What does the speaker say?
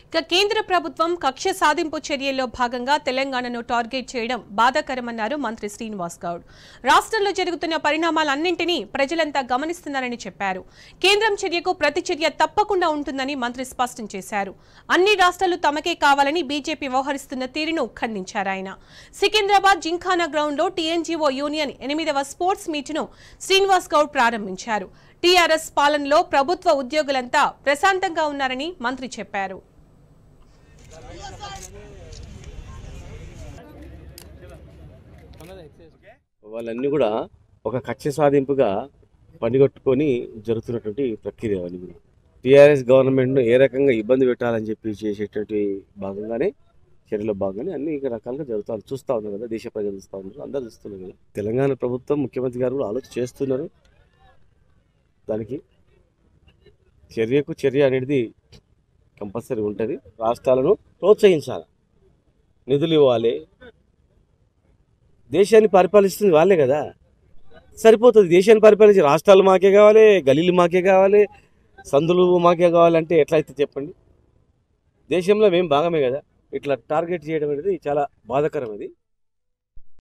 ఇక కేంద్ర ప్రభుత్వం కక్ష సాధింపు చర్యల్లో భాగంగా తెలంగాణను టార్గెట్ చేయడం బాధాకరమన్నారు మంత్రి శ్రీనివాస్ గౌడ్ రాష్ట్రంలో జరుగుతున్న పరిణామాలన్నింటినీ ప్రజలంతా గమనిస్తున్నారని చెప్పారు కేంద్రం చర్యకు ప్రతి చర్య తప్పకుండా ఉంటుందని మంత్రి స్పష్టం చేశారు అన్ని రాష్ట్రాలు తమకే కావాలని బీజేపీ వ్యవహరిస్తున్న తీరును ఖండించారు ఆయన సికింద్రాబాద్ జింఖానా గ్రౌండ్లో టీఎన్జీఓ యూనియన్ ఎనిమిదవ స్పోర్ట్స్ మీట్ను శ్రీనివాస్ గౌడ్ ప్రారంభించారు టీఆర్ఎస్ పాలనలో ప్రభుత్వ ఉద్యోగులంతా ప్రశాంతంగా ఉన్నారని మంత్రి చెప్పారు వాళ్ళన్నీ కూడా ఒక కక్ష సాధింపుగా పనిగట్టుకొని జరుగుతున్నటువంటి ప్రక్రియ అవన్నీ కూడా టీఆర్ఎస్ గవర్నమెంట్ను ఏ రకంగా ఇబ్బంది పెట్టాలని చెప్పి చేసేటువంటి భాగంగానే చర్యలో భాగంగానే అన్ని ఇక రకాలుగా జరుగుతారు చూస్తూ ఉన్నారు కదా దేశ ప్రజలు చూస్తూ ఉన్నారు అందరూ చూస్తున్నారు కదా తెలంగాణ ప్రభుత్వం ముఖ్యమంత్రి గారు కూడా ఆలోచన చేస్తున్నారు దానికి చర్యకు చర్య అనేది కంపల్సరీ ఉంటుంది రాష్ట్రాలను ప్రోత్సహించాలి నిధులు ఇవ్వాలి దేశాన్ని పరిపాలిస్తుంది వాళ్ళే కదా సరిపోతుంది దేశాన్ని పరిపాలించి రాష్ట్రాలు మాకే కావాలి గలీలు మాకే కావాలి సందులు మాకే కావాలంటే ఎట్లయితే చెప్పండి దేశంలో మేము భాగమే కదా ఇట్లా టార్గెట్ చేయడం అనేది చాలా బాధాకరం అది